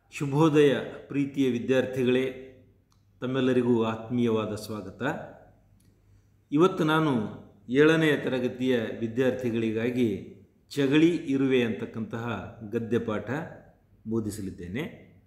ಶುಭೋದಯ ಪ್ರೀತಿಯ ವಿದ್ಯಾರ್ಥಿಗಳೇ ತಮ್ಮೆಲ್ಲರಿಗೂ ಆತ್ಮೀಯವಾದ ಸ್ವಾಗತ ಇವತ್ತು ನಾನು ಏಳನೆಯ ತರಗತಿಯ ವಿದ್ಯಾರ್ಥಿಗಳಿಗಾಗಿ ಚಗಳಿ ಇರುವೆ ಅಂತಕ್ಕಂತಹ ಗದ್ಯಪಾಠ ಬೋಧಿಸಲಿದ್ದೇನೆ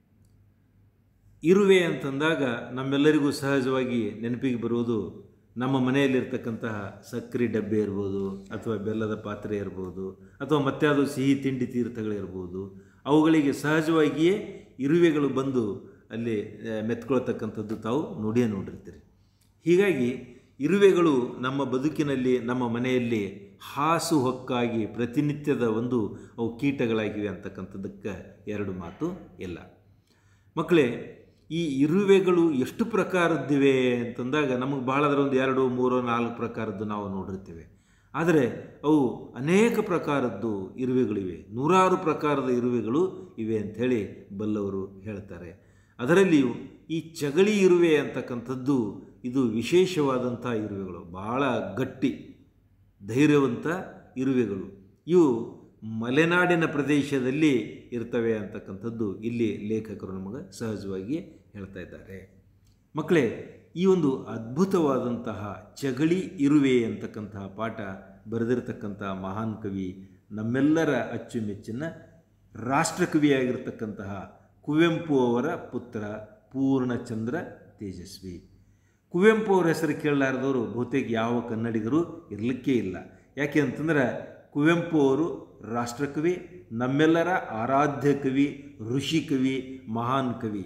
ಇರುವೆ ಅಂತಂದಾಗ ನಮ್ಮೆಲ್ಲರಿಗೂ ಸಹಜವಾಗಿ ನೆನಪಿಗೆ ಬರುವುದು ನಮ್ಮ ಮನೆಯಲ್ಲಿರ್ತಕ್ಕಂತಹ ಸಕ್ಕರೆ ಡಬ್ಬೆ ಇರ್ಬೋದು ಅಥವಾ ಬೆಲ್ಲದ ಪಾತ್ರೆ ಇರ್ಬೋದು ಅಥವಾ ಮತ್ತಾವುದು ಸಿಹಿ ತಿಂಡಿ ತೀರ್ಥಗಳಿರ್ಬೋದು ಅವುಗಳಿಗೆ ಸಹಜವಾಗಿಯೇ ಇರುವೆಗಳು ಬಂದು ಅಲ್ಲಿ ಆ, ಮೆತ್ಕೊಳ್ತಕ್ಕಂಥದ್ದು ತಾವು ನೋಡಿಯೇ ನೋಡಿರ್ತೀರಿ ಹೀಗಾಗಿ ಇರುವೆಗಳು ನಮ್ಮ ಬದುಕಿನಲ್ಲಿ ನಮ್ಮ ಮನೆಯಲ್ಲಿ ಹಾಸು ಹೊಕ್ಕಾಗಿ ಪ್ರತಿನಿತ್ಯದ ಒಂದು ಅವು ಕೀಟಗಳಾಗಿವೆ ಅಂತಕ್ಕಂಥದ್ದಕ್ಕೆ ಎರಡು ಮಾತು ಇಲ್ಲ ಮಕ್ಕಳೇ ಈ ಇರುವೆಗಳು ಎಷ್ಟು ಪ್ರಕಾರದ್ದಿವೆ ಅಂತಂದಾಗ ನಮಗೆ ಭಾಳ ಅದರ ಒಂದು ಎರಡು ಮೂರು ನಾಲ್ಕು ಪ್ರಕಾರದ್ದು ನಾವು ನೋಡಿರ್ತೀವಿ ಆದರೆ ಅವು ಅನೇಕ ಪ್ರಕಾರದ್ದು ಇರುವೆಗಳಿವೆ ನೂರಾರು ಪ್ರಕಾರದ ಇರುವೆಗಳು ಇವೆ ಅಂಥೇಳಿ ಬಲ್ಲವರು ಹೇಳ್ತಾರೆ ಅದರಲ್ಲಿಯೂ ಈ ಚಗಳಿ ಇರುವೆ ಅಂತಕ್ಕಂಥದ್ದು ಇದು ವಿಶೇಷವಾದಂಥ ಇರುವೆಗಳು ಭಾಳ ಗಟ್ಟಿ ಧೈರ್ಯವಂತ ಇರುವೆಗಳು ಇವು ಮಲೆನಾಡಿನ ಪ್ರದೇಶದಲ್ಲಿ ಇರ್ತವೆ ಅಂತಕ್ಕಂಥದ್ದು ಇಲ್ಲಿ ಲೇಖಕರು ನಮಗೆ ಸಹಜವಾಗಿ ಹೇಳ್ತಾ ಇದ್ದಾರೆ ಮಕ್ಕಳೇ ಈ ಒಂದು ಅದ್ಭುತವಾದಂತಹ ಚಗಳಿ ಇರುವೆ ಅಂತಕ್ಕಂತಹ ಪಾಠ ಬರೆದಿರತಕ್ಕಂತಹ ಮಹಾನ್ ಕವಿ ನಮ್ಮೆಲ್ಲರ ಅಚ್ಚುಮೆಚ್ಚಿನ ರಾಷ್ಟ್ರಕವಿಯಾಗಿರ್ತಕ್ಕಂತಹ ಕುವೆಂಪು ಅವರ ಪುತ್ರ ಪೂರ್ಣಚಂದ್ರ ತೇಜಸ್ವಿ ಕುವೆಂಪು ಅವರ ಹೆಸರು ಕೇಳಲಾರದವರು ಬಹುತೇಕ ಯಾವ ಕನ್ನಡಿಗರು ಇರಲಿಕ್ಕೇ ಇಲ್ಲ ಯಾಕೆ ಅಂತಂದ್ರೆ ಕುವೆಂಪು ಅವರು ರಾಷ್ಟ್ರಕವಿ ನಮ್ಮೆಲ್ಲರ ಆರಾಧ್ಯ ಕವಿ ಋಷಿ ಕವಿ ಮಹಾನ್ ಕವಿ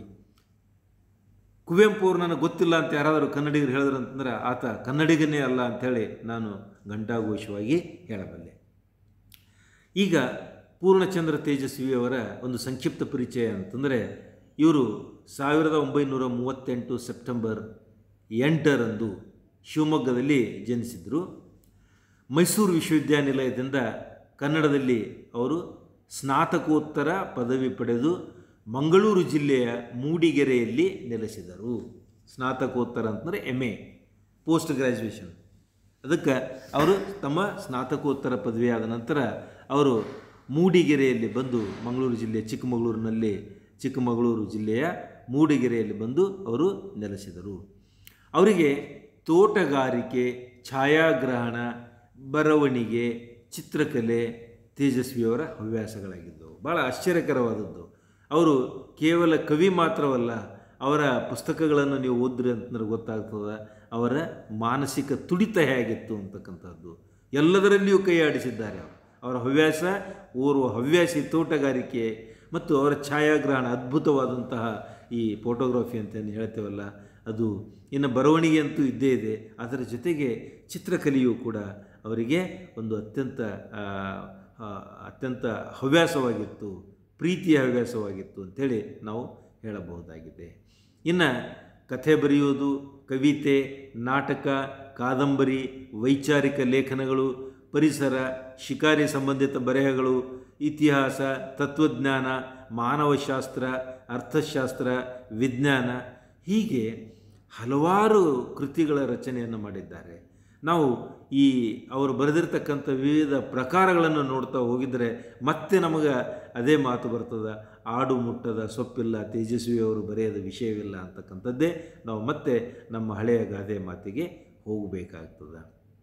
ಕುವೆಂಪು ಅವರು ನನಗೆ ಗೊತ್ತಿಲ್ಲ ಅಂತ ಯಾರಾದರೂ ಕನ್ನಡಿಗರು ಹೇಳಿದ್ರು ಅಂತಂದ್ರೆ ಆತ ಕನ್ನಡಿಗನೇ ಅಲ್ಲ ಅಂಥೇಳಿ ನಾನು ಘಂಟಾಘೋಷವಾಗಿ ಹೇಳಬಲ್ಲೆ ಈಗ ಪೂರ್ಣಚಂದ್ರ ತೇಜಸ್ವಿಯವರ ಒಂದು ಸಂಕ್ಷಿಪ್ತ ಪರಿಚಯ ಅಂತಂದರೆ ಇವರು ಸಾವಿರದ ಒಂಬೈನೂರ ಮೂವತ್ತೆಂಟು ಸೆಪ್ಟೆಂಬರ್ ಎಂಟರಂದು ಶಿವಮೊಗ್ಗದಲ್ಲಿ ಜನಿಸಿದರು ಮೈಸೂರು ವಿಶ್ವವಿದ್ಯಾನಿಲಯದಿಂದ ಕನ್ನಡದಲ್ಲಿ ಅವರು ಸ್ನಾತಕೋತ್ತರ ಪದವಿ ಪಡೆದು ಮಂಗಳೂರು ಜಿಲ್ಲೆಯ ಮೂಡಿಗೆರೆಯಲ್ಲಿ ನೆಲೆಸಿದರು ಸ್ನಾತಕೋತ್ತರ ಅಂತಂದರೆ ಎಮ್ ಎ ಪೋಸ್ಟ್ ಗ್ರ್ಯಾಜುಯೇಷನ್ ಅದಕ್ಕೆ ಅವರು ತಮ್ಮ ಸ್ನಾತಕೋತ್ತರ ಪದವಿಯಾದ ನಂತರ ಅವರು ಮೂಡಿಗೆರೆಯಲ್ಲಿ ಬಂದು ಮಂಗಳೂರು ಜಿಲ್ಲೆ ಚಿಕ್ಕಮಗಳೂರಿನಲ್ಲಿ ಚಿಕ್ಕಮಗಳೂರು ಜಿಲ್ಲೆಯ ಮೂಡಿಗೆರೆಯಲ್ಲಿ ಬಂದು ಅವರು ನೆಲೆಸಿದರು ಅವರಿಗೆ ತೋಟಗಾರಿಕೆ ಛಾಯಾಗ್ರಹಣ ಬರವಣಿಗೆ ಚಿತ್ರಕಲೆ ತೇಜಸ್ವಿಯವರ ಹವ್ಯಾಸಗಳಾಗಿದ್ದವು ಭಾಳ ಆಶ್ಚರ್ಯಕರವಾದದ್ದು ಅವರು ಕೇವಲ ಕವಿ ಮಾತ್ರವಲ್ಲ ಅವರ ಪುಸ್ತಕಗಳನ್ನು ನೀವು ಓದ್ರಿ ಅಂತಂದ್ರೆ ಗೊತ್ತಾಗ್ತದೆ ಅವರ ಮಾನಸಿಕ ತುಡಿತ ಹೇಗಿತ್ತು ಅಂತಕ್ಕಂಥದ್ದು ಎಲ್ಲದರಲ್ಲಿಯೂ ಕೈ ಆಡಿಸಿದ್ದಾರೆ ಅವರು ಅವರ ಹವ್ಯಾಸ ಓರ್ವ ಹವ್ಯಾಸಿ ತೋಟಗಾರಿಕೆ ಮತ್ತು ಅವರ ಛಾಯಾಗ್ರಹಣ ಅದ್ಭುತವಾದಂತಹ ಈ ಫೋಟೋಗ್ರಫಿ ಅಂತ ಏನು ಹೇಳ್ತೇವಲ್ಲ ಅದು ಇನ್ನು ಬರವಣಿಗೆ ಅಂತೂ ಇದ್ದೇ ಇದೆ ಅದರ ಜೊತೆಗೆ ಚಿತ್ರಕಲೆಯೂ ಕೂಡ ಅವರಿಗೆ ಒಂದು ಅತ್ಯಂತ ಆ, ಆ, ಅತ್ಯಂತ ಹವ್ಯಾಸವಾಗಿತ್ತು ಪ್ರೀತಿಯ ಹವ್ಯಾಸವಾಗಿತ್ತು ಅಂಥೇಳಿ ನಾವು ಹೇಳಬಹುದಾಗಿದೆ ಇನ್ನು ಕಥೆ ಬರೆಯುವುದು ಕವಿತೆ ನಾಟಕ ಕಾದಂಬರಿ ವೈಚಾರಿಕ ಲೇಖನಗಳು ಪರಿಸರ ಶಿಕಾರಿ ಸಂಬಂಧಿತ ಬರೆಹಗಳು ಇತಿಹಾಸ ತತ್ವಜ್ಞಾನ ಮಾನವಶಾಸ್ತ್ರ ಅರ್ಥಶಾಸ್ತ್ರ ವಿಜ್ಞಾನ ಹೀಗೆ ಹಲವಾರು ಕೃತಿಗಳ ರಚನೆಯನ್ನು ಮಾಡಿದ್ದಾರೆ ನಾವು ಈ ಅವರು ಬರೆದಿರ್ತಕ್ಕಂಥ ವಿವಿಧ ಪ್ರಕಾರಗಳನ್ನು ನೋಡ್ತಾ ಹೋಗಿದರೆ ಮತ್ತೆ ನಮಗೆ ಅದೇ ಮಾತು ಬರ್ತದೆ ಆಡು ಮುಟ್ಟದ ಸೊಪ್ಪಿಲ್ಲ ತೇಜಸ್ವಿಯವರು ಬರೆಯದ ವಿಷಯವಿಲ್ಲ ಅಂತಕ್ಕಂಥದ್ದೇ ನಾವು ಮತ್ತೆ ನಮ್ಮ ಹಳೆಯ ಗಾದೆ ಮಾತಿಗೆ ಹೋಗಬೇಕಾಗ್ತದೆ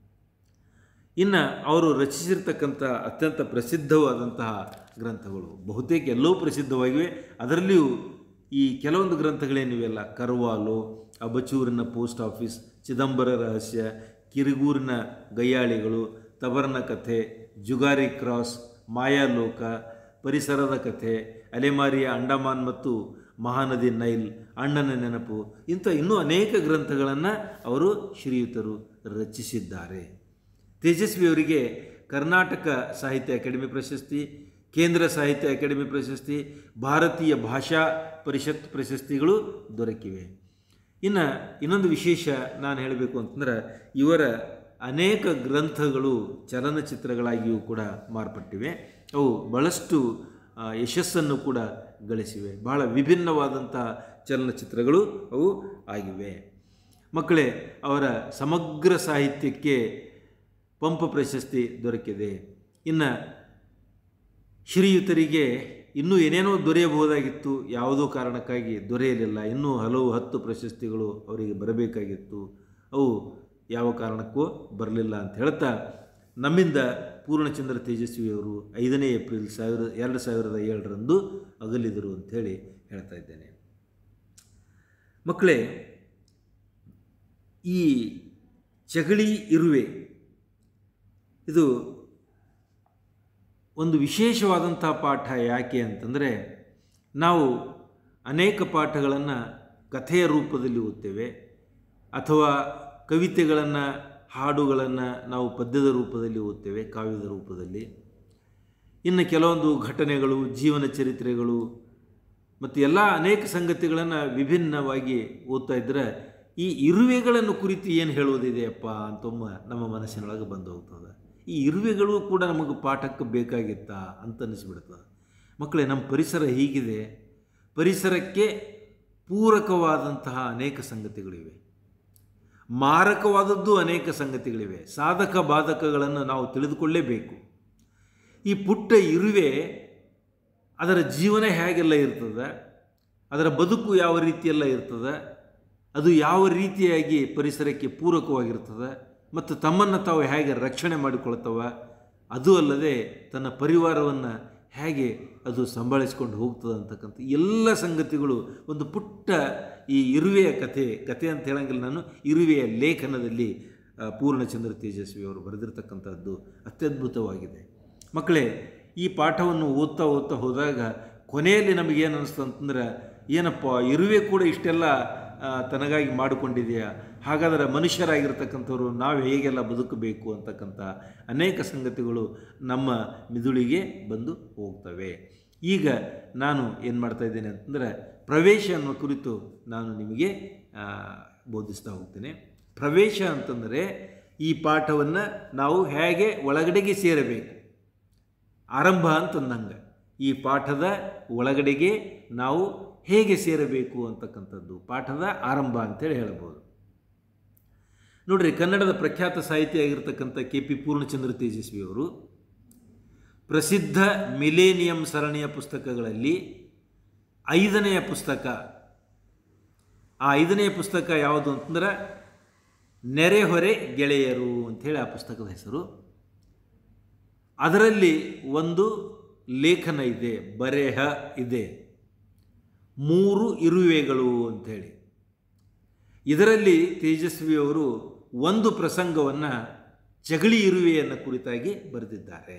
ಇನ್ನು ಅವರು ರಚಿಸಿರ್ತಕ್ಕಂಥ ಅತ್ಯಂತ ಪ್ರಸಿದ್ಧವಾದಂತಹ ಗ್ರಂಥಗಳು ಬಹುತೇಕ ಎಲ್ಲವೂ ಪ್ರಸಿದ್ಧವಾಗಿವೆ ಅದರಲ್ಲಿಯೂ ಈ ಕೆಲವೊಂದು ಗ್ರಂಥಗಳೇನಿವೆಲ್ಲ ಕರ್ವಾಲು ಅಬಚೂರಿನ ಪೋಸ್ಟ್ ಆಫೀಸ್ ಚಿದಂಬರ ರಹಸ್ಯ ಕಿರುಗೂರಿನ ಗಯ್ಯಾಳಿಗಳು ತಬರ್ನ ಕಥೆ ಜುಗಾರಿ ಕ್ರಾಸ್ ಮಾಯಾಲೋಕ ಪರಿಸರದ ಕಥೆ ಅಲೆಮಾರಿಯ ಅಂಡಮಾನ್ ಮತ್ತು ಮಹಾನದಿ ನೈಲ್ ಅಣ್ಣನ ನೆನಪು ಇಂಥ ಇನ್ನೂ ಅನೇಕ ಗ್ರಂಥಗಳನ್ನು ಅವರು ಶ್ರೀಯುತರು ರಚಿಸಿದ್ದಾರೆ ತೇಜಸ್ವಿಯವರಿಗೆ ಕರ್ನಾಟಕ ಸಾಹಿತ್ಯ ಅಕಾಡೆಮಿ ಪ್ರಶಸ್ತಿ ಕೇಂದ್ರ ಸಾಹಿತ್ಯ ಅಕಾಡೆಮಿ ಪ್ರಶಸ್ತಿ ಭಾರತೀಯ ಭಾಷಾ ಪರಿಷತ್ ಪ್ರಶಸ್ತಿಗಳು ದೊರಕಿವೆ ಇನ್ನು ಇನ್ನೊಂದು ವಿಶೇಷ ನಾನು ಹೇಳಬೇಕು ಅಂತಂದ್ರೆ ಇವರ ಅನೇಕ ಗ್ರಂಥಗಳು ಚಲನಚಿತ್ರಗಳಾಗಿಯೂ ಕೂಡ ಮಾರ್ಪಟ್ಟಿವೆ ಅವು ಭಾಳಷ್ಟು ಆ, ಯಶಸ್ಸನ್ನು ಕೂಡ ಗಳಿಸಿವೆ ಬಹಳ ವಿಭಿನ್ನವಾದಂಥ ಚಲನಚಿತ್ರಗಳು ಅವು ಆಗಿವೆ ಮಕ್ಕಳೇ ಅವರ ಸಮಗ್ರ ಸಾಹಿತ್ಯಕ್ಕೆ ಪಂಪ ಪ್ರಶಸ್ತಿ ದೊರಕಿದೆ ಇನ್ನು ಶ್ರೀಯುತರಿಗೆ ಇನ್ನೂ ಏನೇನೋ ದೊರೆಯಬಹುದಾಗಿತ್ತು ಯಾವುದೋ ಕಾರಣಕ್ಕಾಗಿ ದೊರೆಯಲಿಲ್ಲ ಇನ್ನೂ ಹಲವು ಹತ್ತು ಪ್ರಶಸ್ತಿಗಳು ಅವರಿಗೆ ಬರಬೇಕಾಗಿತ್ತು ಅವು ಯಾವ ಕಾರಣಕ್ಕೂ ಬರಲಿಲ್ಲ ಅಂತ ಹೇಳ್ತಾ ನಮ್ಮಿಂದ ಪೂರ್ಣಚಂದ್ರ ತೇಜಸ್ವಿಯವರು ಐದನೇ ಏಪ್ರಿಲ್ ಸಾವಿರ ಎರಡು ಸಾವಿರದ ಏಳರಂದು ಅಗಲಿದರು ಅಂಥೇಳಿ ಹೇಳ್ತಾ ಇದ್ದೇನೆ ಮಕ್ಕಳೇ ಈ ಚಗಳಿ ಇರುವೆ ಇದು ಒಂದು ವಿಶೇಷವಾದಂಥ ಪಾಠ ಯಾಕೆ ಅಂತಂದರೆ ನಾವು ಅನೇಕ ಪಾಠಗಳನ್ನು ಕಥೆಯ ರೂಪದಲ್ಲಿ ಓದ್ತೇವೆ ಅಥವಾ ಕವಿತೆಗಳನ್ನು ಹಾಡುಗಳನ್ನು ನಾವು ಪದ್ಯದ ರೂಪದಲ್ಲಿ ಓದ್ತೇವೆ ಕಾವ್ಯದ ರೂಪದಲ್ಲಿ ಇನ್ನು ಕೆಲವೊಂದು ಘಟನೆಗಳು ಜೀವನ ಚರಿತ್ರೆಗಳು ಮತ್ತು ಎಲ್ಲ ಅನೇಕ ಸಂಗತಿಗಳನ್ನು ವಿಭಿನ್ನವಾಗಿ ಓದ್ತಾ ಇದ್ದರೆ ಈ ಇರುವೆಗಳನ್ನು ಕುರಿತು ಏನು ಹೇಳುವುದಿದೆಯಪ್ಪ ಅಂತೊಮ್ಮ ನಮ್ಮ ಮನಸ್ಸಿನೊಳಗೆ ಬಂದು ಹೋಗ್ತದೆ ಈ ಇರುವೆಗಳು ಕೂಡ ನಮಗೆ ಪಾಠಕ್ಕೆ ಬೇಕಾಗಿತ್ತಾ ಅಂತ ಅನಿಸ್ಬಿಡ್ತದೆ ಮಕ್ಕಳೇ ನಮ್ಮ ಪರಿಸರ ಹೀಗಿದೆ ಪರಿಸರಕ್ಕೆ ಪೂರಕವಾದಂತಹ ಅನೇಕ ಸಂಗತಿಗಳಿವೆ ಮಾರಕವಾದದ್ದು ಅನೇಕ ಸಂಗತಿಗಳಿವೆ ಸಾಧಕ ಬಾಧಕಗಳನ್ನು ನಾವು ತಿಳಿದುಕೊಳ್ಳೇಬೇಕು ಈ ಪುಟ್ಟ ಇರುವೆ ಅದರ ಜೀವನ ಹೇಗೆಲ್ಲ ಇರ್ತದೆ ಅದರ ಬದುಕು ಯಾವ ರೀತಿಯೆಲ್ಲ ಇರ್ತದೆ ಅದು ಯಾವ ರೀತಿಯಾಗಿ ಪರಿಸರಕ್ಕೆ ಪೂರಕವಾಗಿರ್ತದೆ ಮತ್ತು ತಮ್ಮನ್ನು ತಾವು ಹೇಗೆ ರಕ್ಷಣೆ ಮಾಡಿಕೊಳ್ತವ ಅದು ಅಲ್ಲದೆ ತನ್ನ ಪರಿವಾರವನ್ನು ಹೇಗೆ ಅದು ಸಂಭಾಳಿಸ್ಕೊಂಡು ಹೋಗ್ತದೆ ಅಂತಕ್ಕಂಥ ಎಲ್ಲ ಸಂಗತಿಗಳು ಒಂದು ಪುಟ್ಟ ಈ ಇರುವೆಯ ಕಥೆ ಕಥೆ ಅಂತ ಹೇಳಂಗಿಲ್ಲ ನಾನು ಇರುವೆಯ ಲೇಖನದಲ್ಲಿ ಆ, ಪೂರ್ಣಚಂದ್ರ ತೇಜಸ್ವಿಯವರು ಬರೆದಿರ್ತಕ್ಕಂಥದ್ದು ಅತ್ಯದ್ಭುತವಾಗಿದೆ ಮಕ್ಕಳೇ ಈ ಪಾಠವನ್ನು ಓದ್ತಾ ಓದ್ತಾ ಹೋದಾಗ ಕೊನೆಯಲ್ಲಿ ನಮಗೇನು ಅನಿಸ್ತು ಅಂತಂದ್ರೆ ಏನಪ್ಪ ಇರುವೆ ಕೂಡ ಇಷ್ಟೆಲ್ಲ ಆ, ತನಗಾಗಿ ಮಾಡಿಕೊಂಡಿದೆಯಾ ಹಾಗಾದರೆ ಮನುಷ್ಯರಾಗಿರ್ತಕ್ಕಂಥವ್ರು ನಾವು ಹೇಗೆಲ್ಲ ಬದುಕಬೇಕು ಅಂತಕ್ಕಂಥ ಅನೇಕ ಸಂಗತಿಗಳು ನಮ್ಮ ಮಿದುಳಿಗೆ ಬಂದು ಹೋಗ್ತವೆ ಈಗ ನಾನು ಏನು ಮಾಡ್ತಾ ಇದ್ದೇನೆ ಅಂತಂದರೆ ಪ್ರವೇಶ ಅನ್ನೋ ಕುರಿತು ನಾನು ನಿಮಗೆ ಆ, ಬೋಧಿಸ್ತಾ ಹೋಗ್ತೇನೆ ಪ್ರವೇಶ ಅಂತಂದರೆ ಈ ಪಾಠವನ್ನು ನಾವು ಹೇಗೆ ಒಳಗಡೆಗೆ ಸೇರಬೇಕು ಆರಂಭ ಅಂತಂದಂಗೆ ಈ ಪಾಠದ ಒಳಗಡೆಗೆ ನಾವು ಹೇಗೆ ಸೇರಬೇಕು ಅಂತಕ್ಕಂಥದ್ದು ಪಾಠದ ಆರಂಭ ಅಂತೇಳಿ ಹೇಳ್ಬೋದು ನೋಡ್ರಿ ಕನ್ನಡದ ಪ್ರಖ್ಯಾತ ಸಾಹಿತಿ ಆಗಿರ್ತಕ್ಕಂಥ ಕೆ ಪಿ ಪೂರ್ಣಚಂದ್ರ ತೇಜಸ್ವಿಯವರು ಪ್ರಸಿದ್ಧ ಮಿಲೇನಿಯಂ ಸರಣಿಯ ಪುಸ್ತಕಗಳಲ್ಲಿ ಐದನೆಯ ಪುಸ್ತಕ ಆ ಐದನೆಯ ಪುಸ್ತಕ ಯಾವುದು ಅಂತಂದ್ರೆ ನೆರೆಹೊರೆ ಗೆಳೆಯರು ಅಂಥೇಳಿ ಆ ಪುಸ್ತಕದ ಹೆಸರು ಅದರಲ್ಲಿ ಒಂದು ಲೇಖನ ಇದೆ ಬರೆಹ ಇದೆ ಮೂರು ಇರುವೆಗಳು ಅಂಥೇಳಿ ಇದರಲ್ಲಿ ತೇಜಸ್ವಿಯವರು ಒಂದು ಪ್ರಸಂಗವನ್ನು ಜಗಳಿ ಇರುವೆಯನ್ನು ಕುರಿತಾಗಿ ಬರೆದಿದ್ದಾರೆ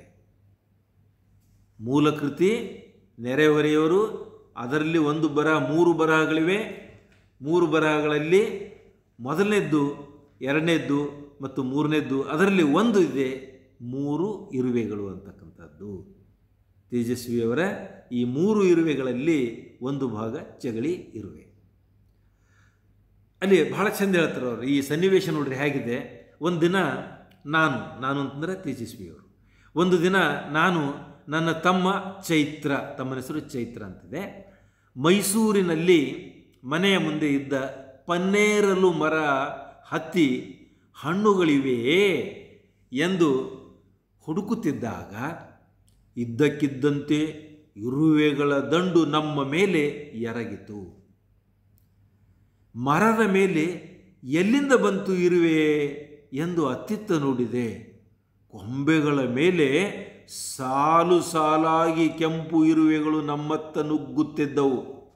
ಮೂಲ ಕೃತಿ ನೆರೆಹೊರೆಯವರು ಅದರಲ್ಲಿ ಒಂದು ಬರಹ ಮೂರು ಬರಹಗಳಿವೆ ಮೂರು ಬರಹಗಳಲ್ಲಿ ಮೊದಲನೇದ್ದು ಎರಡನೇದ್ದು ಮತ್ತು ಮೂರನೇದ್ದು ಅದರಲ್ಲಿ ಒಂದು ಇದೆ ಮೂರು ಇರುವೆಗಳು ಅಂತಕ್ಕಂಥದ್ದು ತೇಜಸ್ವಿಯವರ ಈ ಮೂರು ಇರುವೆಗಳಲ್ಲಿ ಒಂದು ಭಾಗ ಜಗಳಿ ಇರುವೆ ಅಲ್ಲಿ ಬಹಳ ಚಂದ ಹೇಳ್ತಾರೆ ಅವರು ಈ ಸನ್ನಿವೇಶ ನೋಡ್ರಿ ಹೇಗಿದೆ ಒಂದು ದಿನ ನಾನು ನಾನು ಅಂತಂದರೆ ತೇಜಸ್ವಿಯವರು ಒಂದು ದಿನ ನಾನು ನನ್ನ ತಮ್ಮ ಚೈತ್ರ ತಮ್ಮನ ಹೆಸರು ಚೈತ್ರ ಅಂತಿದೆ ಮೈಸೂರಿನಲ್ಲಿ ಮನೆಯ ಮುಂದೆ ಇದ್ದ ಪನ್ನೇರಲು ಮರ ಹತ್ತಿ ಹಣ್ಣುಗಳಿವೆಯೇ ಎಂದು ಹುಡುಕುತ್ತಿದ್ದಾಗ ಇದ್ದಕ್ಕಿದ್ದಂತೆ ಇರುವೆಗಳ ದಂಡು ನಮ್ಮ ಮೇಲೆ ಎರಗಿತು ಮರದ ಮೇಲೆ ಎಲ್ಲಿಂದ ಬಂತು ಇರುವೆ ಎಂದು ಅತ್ತಿತ್ತ ನೋಡಿದೆ ಕೊಂಬೆಗಳ ಮೇಲೆ ಸಾಲು ಸಾಲಾಗಿ ಕೆಂಪು ಇರುವೆಗಳು ನಮ್ಮತ್ತ ನುಗ್ಗುತ್ತಿದ್ದವು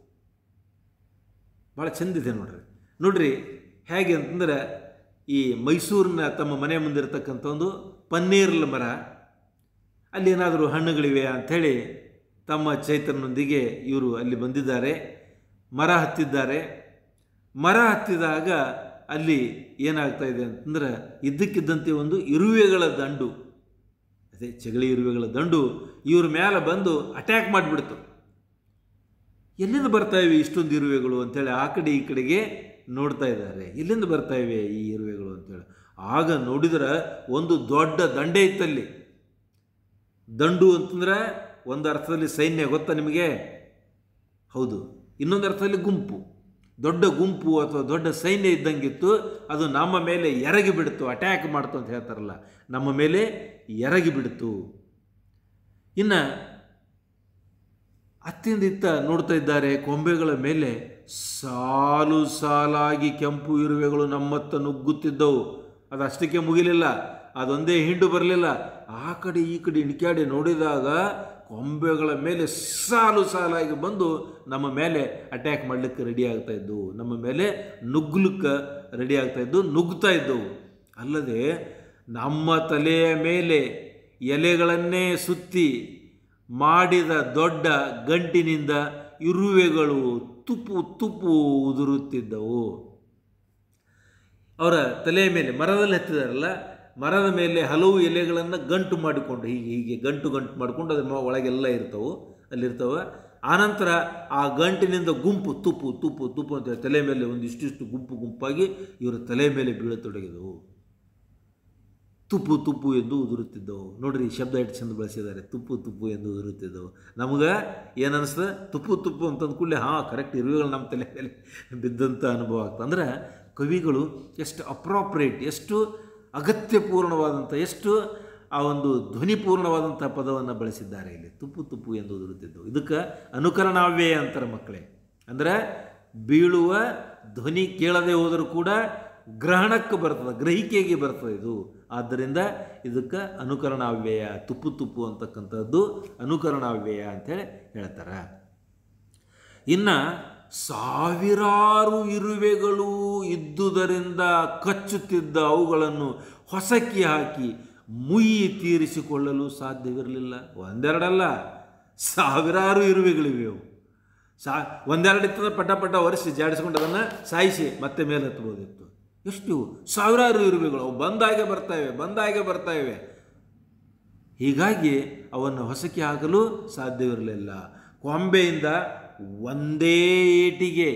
ಭಾಳ ಚಂದಿದೆ ನೋಡ್ರಿ ನೋಡ್ರಿ ಹೇಗೆ ಅಂತಂದ್ರೆ ಈ ಮೈಸೂರಿನ ತಮ್ಮ ಮನೆ ಮುಂದಿರತಕ್ಕಂಥ ಒಂದು ಪನ್ನೀರ್ಲ ಮರ ಅಲ್ಲಿ ಏನಾದರೂ ಹಣ್ಣುಗಳಿವೆ ಅಂಥೇಳಿ ತಮ್ಮ ಚೈತನ್ಯನೊಂದಿಗೆ ಇವರು ಅಲ್ಲಿ ಬಂದಿದ್ದಾರೆ ಮರ ಹತ್ತಿದ್ದಾರೆ ಮರ ಹತ್ತಿದಾಗ ಅಲ್ಲಿ ಏನಾಗ್ತಾ ಇದೆ ಅಂತಂದ್ರೆ ಇದ್ದಕ್ಕಿದ್ದಂತೆ ಒಂದು ಇರುವೆಗಳ ದಂಡು ಅದೇ ಚಗಳಿ ಇರುವೆಗಳ ದಂಡು ಇವ್ರ ಮೇಲೆ ಬಂದು ಅಟ್ಯಾಕ್ ಮಾಡಿಬಿಡ್ತು ಎಲ್ಲಿಂದ ಬರ್ತಾ ಇವೆ ಇಷ್ಟೊಂದು ಇರುವೆಗಳು ಅಂತೇಳಿ ಆ ಕಡೆ ಈ ಕಡೆಗೆ ನೋಡ್ತಾ ಇದ್ದಾರೆ ಎಲ್ಲಿಂದ ಬರ್ತಾ ಇವೆ ಈ ಇರುವೆಗಳು ಅಂತೇಳಿ ಆಗ ನೋಡಿದ್ರೆ ಒಂದು ದೊಡ್ಡ ದಂಡೆ ಇತ್ತಲ್ಲಿ ದಂಡು ಅಂತಂದ್ರೆ ಒಂದು ಅರ್ಥದಲ್ಲಿ ಸೈನ್ಯ ಗೊತ್ತಾ ನಿಮಗೆ ಹೌದು ಇನ್ನೊಂದು ಅರ್ಥದಲ್ಲಿ ಗುಂಪು ದೊಡ್ಡ ಗುಂಪು ಅಥವಾ ದೊಡ್ಡ ಸೈನ್ಯ ಇದ್ದಂಗಿತ್ತು ಅದು ನಮ್ಮ ಮೇಲೆ ಎರಗಿ ಬಿಡ್ತು ಅಟ್ಯಾಕ್ ಮಾಡ್ತು ಅಂತ ಹೇಳ್ತಾರಲ್ಲ ನಮ್ಮ ಮೇಲೆ ಎರಗಿ ಬಿಡ್ತು ಇನ್ನು ಅತ್ತಿಂದ ಇತ್ತ ನೋಡ್ತಾ ಇದ್ದಾರೆ ಕೊಂಬೆಗಳ ಮೇಲೆ ಸಾಲು ಸಾಲಾಗಿ ಕೆಂಪು ಇರುವೆಗಳು ನಮ್ಮತ್ತ ನುಗ್ಗುತ್ತಿದ್ದವು ಅದು ಅಷ್ಟಕ್ಕೆ ಮುಗಿಲಿಲ್ಲ ಅದೊಂದೇ ಹಿಂಡು ಬರಲಿಲ್ಲ ಆ ಕಡೆ ಈ ಕಡೆ ಇಣಿಕ್ಯಾಡಿ ನೋಡಿದಾಗ ಕೊಂಬೆಗಳ ಮೇಲೆ ಸಾಲು ಸಾಲಾಗಿ ಬಂದು ನಮ್ಮ ಮೇಲೆ ಅಟ್ಯಾಕ್ ಮಾಡಲಿಕ್ಕೆ ರೆಡಿ ಆಗ್ತಾ ಇದ್ದವು ನಮ್ಮ ಮೇಲೆ ನುಗ್ಗಲಿಕ್ಕೆ ರೆಡಿ ಆಗ್ತಾ ಇದ್ದು ನುಗ್ಗುತ್ತಾ ಇದ್ದವು ಅಲ್ಲದೆ ನಮ್ಮ ತಲೆಯ ಮೇಲೆ ಎಲೆಗಳನ್ನೇ ಸುತ್ತಿ ಮಾಡಿದ ದೊಡ್ಡ ಗಂಟಿನಿಂದ ಇರುವೆಗಳು ತುಪ್ಪು ತುಪ್ಪು ಉದುರುತ್ತಿದ್ದವು ಅವರ ತಲೆಯ ಮೇಲೆ ಮರದಲ್ಲಿ ಹತ್ತಿದಾರಲ್ಲ ಮರದ ಮೇಲೆ ಹಲವು ಎಲೆಗಳನ್ನು ಗಂಟು ಮಾಡಿಕೊಂಡು ಹೀಗೆ ಹೀಗೆ ಗಂಟು ಗಂಟು ಮಾಡಿಕೊಂಡು ಅದ್ರ ಮ- ಒಳಗೆಲ್ಲ ಇರ್ತವೆ ಅಲ್ಲಿರ್ತವೆ ಆನಂತರ ಆ ಗಂಟಿನಿಂದ ಗುಂಪು ತುಪ್ಪು ತುಪ್ಪು ತುಪ್ಪು ಅಂತ ತಲೆ ಮೇಲೆ ಒಂದಿಷ್ಟಿಷ್ಟು ಗುಂಪು ಗುಂಪಾಗಿ ಇವರ ತಲೆ ಮೇಲೆ ಬೀಳತೊಡಗಿದವು ತುಪ್ಪು ತುಪ್ಪು ಎಂದು ಉದುರುತ್ತಿದ್ದವು ನೋಡ್ರಿ ಈ ಶಬ್ದ ಎಷ್ಟು ಚಂದ ಬಳಸಿದ್ದಾರೆ ತುಪ್ಪು ತುಪ್ಪು ಎಂದು ಉದುರುತ್ತಿದ್ದವು ನಮಗೆ ಏನು ಅನಿಸ್ತದೆ ತುಪ್ಪು ತುಪ್ಪು ಅಂತಂದ ಕೂಡಲೇ ಹಾಂ ಕರೆಕ್ಟ್ ಇರುವೆಗಳು ನಮ್ಮ ತಲೆ ಮೇಲೆ ಬಿದ್ದಂಥ ಅನುಭವ ಆಗ್ತದೆ ಅಂದ್ರೆ ಕವಿಗಳು ಎಷ್ಟು ಅಪ್ರಾಪ್ರೇಟ್ ಎಷ್ಟು ಅಗತ್ಯಪೂರ್ಣವಾದಂಥ ಎಷ್ಟು ಆ ಒಂದು ಧ್ವನಿಪೂರ್ಣವಾದಂಥ ಪದವನ್ನು ಬಳಸಿದ್ದಾರೆ ಇಲ್ಲಿ ತುಪ್ಪು ತುಪ್ಪು ಎಂದು ಉದುರುತ್ತಿದ್ದವು ಇದಕ್ಕೆ ಅನುಕರಣಾವ್ಯಯ ಅಂತಾರೆ ಮಕ್ಕಳೇ ಅಂದರೆ ಬೀಳುವ ಧ್ವನಿ ಕೇಳದೆ ಹೋದರೂ ಕೂಡ ಗ್ರಹಣಕ್ಕೆ ಬರ್ತದೆ ಗ್ರಹಿಕೆಗೆ ಬರ್ತದೆ ಇದು ಆದ್ದರಿಂದ ಇದಕ್ಕೆ ಅನುಕರಣಾವ್ಯಯ ತುಪ್ಪು ತುಪ್ಪು ಅಂತಕ್ಕಂಥದ್ದು ಅನುಕರಣಾವ್ಯಯ ಅಂತೇಳಿ ಹೇಳ್ತಾರೆ ಇನ್ನು ಸಾವಿರಾರು ಇರುವೆಗಳು ಇದ್ದುದರಿಂದ ಕಚ್ಚುತ್ತಿದ್ದ ಅವುಗಳನ್ನು ಹೊಸಕಿ ಹಾಕಿ ಮುಯ್ಯಿ ತೀರಿಸಿಕೊಳ್ಳಲು ಸಾಧ್ಯವಿರಲಿಲ್ಲ ಒಂದೆರಡಲ್ಲ ಸಾವಿರಾರು ಇರುವೆಗಳಿವೆ ಅವು ಸಾ ಒಂದೆರಡು ಇತ್ತಂದ್ರೆ ಪಟ ಪಟ ಒರೆಸಿ ಜಾಡಿಸ್ಕೊಂಡು ಅದನ್ನು ಸಾಯಿಸಿ ಮತ್ತೆ ಮೇಲೆ ಹತ್ಬೋದಿತ್ತು ಎಷ್ಟು ಸಾವಿರಾರು ಇರುವೆಗಳು ಅವು ಬಂದಾಗೆ ಬರ್ತಾಯಿವೆ ಬಂದಾಗೆ ಬರ್ತಾಯಿವೆ ಹೀಗಾಗಿ ಅವನ್ನು ಹೊಸಕಿ ಹಾಕಲು ಸಾಧ್ಯವಿರಲಿಲ್ಲ ಕೊಂಬೆಯಿಂದ ಒಂದೇ ಏಟಿಗೆ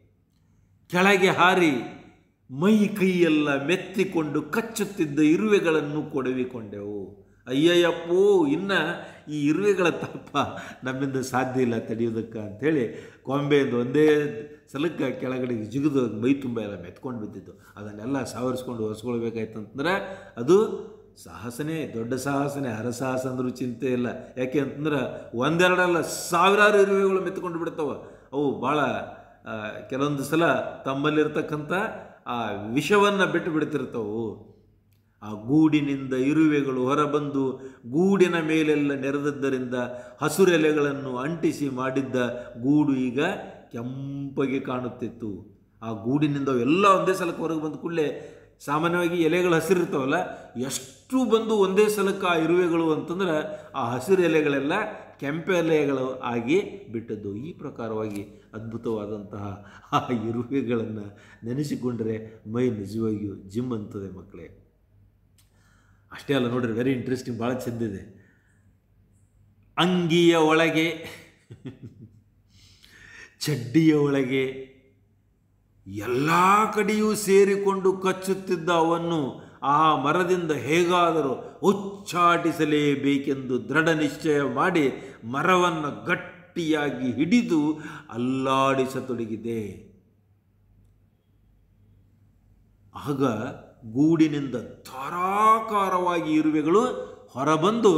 ಕೆಳಗೆ ಹಾರಿ ಮೈ ಕೈಯೆಲ್ಲ ಮೆತ್ತಿಕೊಂಡು ಕಚ್ಚುತ್ತಿದ್ದ ಇರುವೆಗಳನ್ನು ಕೊಡವಿಕೊಂಡೆವು ಅಯ್ಯಯ್ಯಪ್ಪೋ ಇನ್ನು ಈ ಇರುವೆಗಳ ತಪ್ಪ ನಮ್ಮಿಂದ ಸಾಧ್ಯ ಇಲ್ಲ ತಡೆಯೋದಕ್ಕೆ ಅಂಥೇಳಿ ಕೊಂಬೆಯಿಂದ ಒಂದೇ ಸಲಕ್ಕೆ ಕೆಳಗಡೆ ಜಿಗಿದು ಮೈ ತುಂಬ ಎಲ್ಲ ಮೆತ್ಕೊಂಡು ಬಿದ್ದಿದ್ದು ಅದನ್ನೆಲ್ಲ ಸಾವರಿಸ್ಕೊಂಡು ಒರೆಸ್ಕೊಳ್ಬೇಕಾಯ್ತು ಅಂತಂದ್ರೆ ಅದು ಸಾಹಸನೇ ದೊಡ್ಡ ಸಾಹಸನೇ ಹರಸಾಹಸ ಅಂದ್ರೂ ಚಿಂತೆ ಇಲ್ಲ ಯಾಕೆ ಅಂತಂದ್ರೆ ಒಂದೆರಡಲ್ಲ ಸಾವಿರಾರು ಇರುವೆಗಳು ಮೆತ್ಕೊಂಡು ಬಿಡ್ತಾವೆ ಅವು ಭಾಳ ಆ, ಕೆಲವೊಂದು ಸಲ ತಮ್ಮಲ್ಲಿರ್ತಕ್ಕಂಥ ಆ ವಿಷವನ್ನು ಬಿಟ್ಟು ಬಿಡ್ತಿರ್ತವು ಆ ಗೂಡಿನಿಂದ ಇರುವೆಗಳು ಹೊರಬಂದು ಗೂಡಿನ ಮೇಲೆಲ್ಲ ನೆರೆದದ್ದರಿಂದ ಹಸುರೆಲೆಗಳನ್ನು ಅಂಟಿಸಿ ಮಾಡಿದ್ದ ಗೂಡು ಈಗ ಕೆಂಪಗೆ ಕಾಣುತ್ತಿತ್ತು ಆ ಗೂಡಿನಿಂದ ಎಲ್ಲ ಒಂದೇ ಸಲಕ್ಕೆ ಹೊರಗೆ ಬಂದ ಕೂಡಲೇ ಸಾಮಾನ್ಯವಾಗಿ ಎಲೆಗಳು ಹಸಿರಿರ್ತಾವಲ್ಲ ಎಷ್ಟು ಬಂದು ಒಂದೇ ಸಲಕ್ಕೆ ಆ ಇರುವೆಗಳು ಅಂತಂದ್ರೆ ಆ ಹಸಿರು ಎಲೆಗಳೆಲ್ಲ ಕೆಂಪು ಎಲೆಗಳು ಆಗಿ ಬಿಟ್ಟದ್ದು ಈ ಪ್ರಕಾರವಾಗಿ ಅದ್ಭುತವಾದಂತಹ ಆ ಇರುವೆಗಳನ್ನು ನೆನೆಸಿಕೊಂಡ್ರೆ ಮೈ ನಿಜವಾಗಿಯೂ ಜಿಮ್ ಅಂತದೆ ಮಕ್ಕಳೇ ಅಷ್ಟೇ ಅಲ್ಲ ನೋಡ್ರಿ ವೆರಿ ಇಂಟ್ರೆಸ್ಟಿಂಗ್ ಭಾಳ ಚೆಂದಿದೆ ಅಂಗಿಯ ಒಳಗೆ ಚಡ್ಡಿಯ ಒಳಗೆ ಎಲ್ಲ ಕಡೆಯೂ ಸೇರಿಕೊಂಡು ಕಚ್ಚುತ್ತಿದ್ದ ಅವನ್ನು ಆ ಮರದಿಂದ ಹೇಗಾದರೂ ಉಚ್ಚಾಟಿಸಲೇಬೇಕೆಂದು ದೃಢ ನಿಶ್ಚಯ ಮಾಡಿ ಮರವನ್ನು ಗಟ್ಟಿಯಾಗಿ ಹಿಡಿದು ಅಲ್ಲಾಡಿಸತೊಡಗಿದೆ ಆಗ ಗೂಡಿನಿಂದ ಧಾರಾಕಾರವಾಗಿ ಇರುವೆಗಳು ಹೊರಬಂದು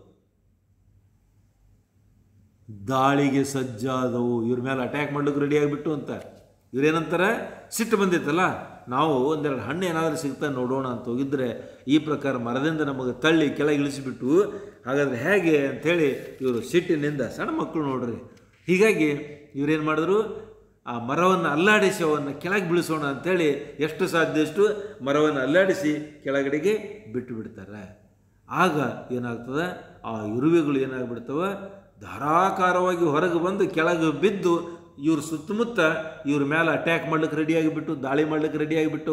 ದಾಳಿಗೆ ಸಜ್ಜಾದವು ಇವ್ರ ಮೇಲೆ ಅಟ್ಯಾಕ್ ಮಾಡ್ಲಿಕ್ಕೆ ರೆಡಿ ಆಗಿಬಿಟ್ಟು ಅಂತ ಇವ್ರೇನಂತಾರೆ ಸಿಟ್ಟು ಬಂದಿತ್ತಲ್ಲ ನಾವು ಒಂದೆರಡು ಹಣ್ಣು ಏನಾದರೂ ಸಿಗ್ತಾ ನೋಡೋಣ ಅಂತ ಹೋಗಿದ್ರೆ ಈ ಪ್ರಕಾರ ಮರದಿಂದ ನಮಗೆ ತಳ್ಳಿ ಕೆಳಗೆ ಇಳಿಸಿಬಿಟ್ಟು ಹಾಗಾದ್ರೆ ಹೇಗೆ ಅಂಥೇಳಿ ಇವರು ಸಿಟ್ಟಿನಿಂದ ಸಣ್ಣ ಮಕ್ಕಳು ನೋಡ್ರಿ ಹೀಗಾಗಿ ಇವರೇನು ಮಾಡಿದ್ರು ಆ ಮರವನ್ನು ಅಲ್ಲಾಡಿಸಿ ಅವನ್ನು ಕೆಳಗೆ ಬೀಳಿಸೋಣ ಅಂಥೇಳಿ ಎಷ್ಟು ಸಾಧ್ಯ ಅಷ್ಟು ಮರವನ್ನು ಅಲ್ಲಾಡಿಸಿ ಕೆಳಗಡೆಗೆ ಬಿಟ್ಟು ಬಿಡ್ತಾರೆ ಆಗ ಏನಾಗ್ತದೆ ಆ ಇರುವೆಗಳು ಏನಾಗ್ಬಿಡ್ತವೆ ಧಾರಾಕಾರವಾಗಿ ಹೊರಗೆ ಬಂದು ಕೆಳಗೆ ಬಿದ್ದು ಇವ್ರ ಸುತ್ತಮುತ್ತ ಇವ್ರ ಮೇಲೆ ಅಟ್ಯಾಕ್ ಮಾಡ್ಲಿಕ್ಕೆ ರೆಡಿಯಾಗಿಬಿಟ್ಟು ದಾಳಿ ಮಾಡ್ಲಿಕ್ಕೆ ರೆಡಿಯಾಗಿಬಿಟ್ಟು